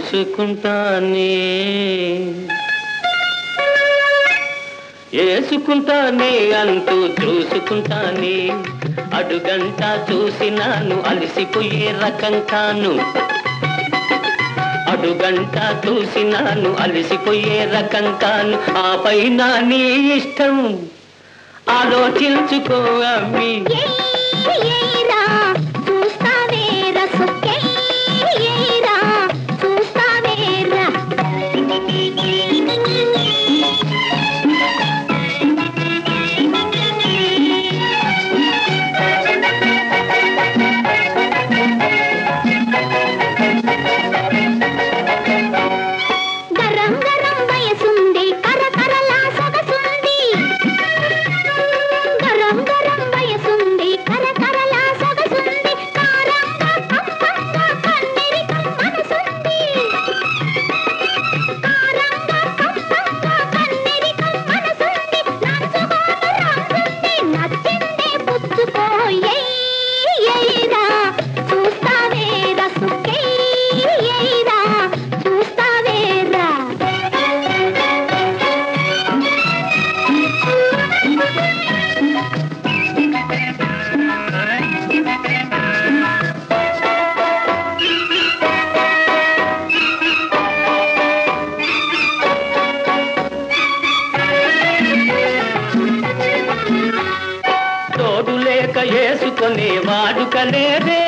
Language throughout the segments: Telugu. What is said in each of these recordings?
వేసుకుంటానే వేసుకుంటానే అంటూ చూసుకుంటానే అడుగంట చూసినాను అలసిపోయే రకం కాను అడుగంట చూసినాను అలసిపోయే రకం కాను ఆ పైన నీ ఇష్టం ఆలోచించుకో అమ్మి ఏయ్రా చూస్తావేరా సుక్కేయ్రా చూస్తావేరా గరం గరం వయసుంది కరకరలా సొగసుంది గరం గరం వయసుంది కరకరలా సొగసుంది కారంగా కమ్మంగా కన్నెరికం మనసుంది కారంగా కమ్మంగా కన్నెరికం మనసుంది నంచుకోను రంగుంది నచ్చిందే పుచ్చుకో ఏయ్రా చూస్తావేరా సుక్కేయ్రా చూస్తావేరా తోడు లేక వేసుకునే వాడుకలేదే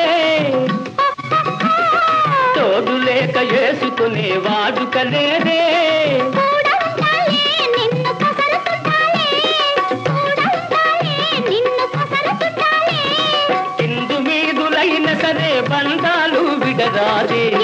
తోడు లేక వేసుకునే వాడుకలేదే కూడంతాలే నిన్ను కసరతుంటాలే కూడంతాలే నిన్ను కసరతుంటాలే కిందు మీదులైన సరే బంధాలు విడరాదే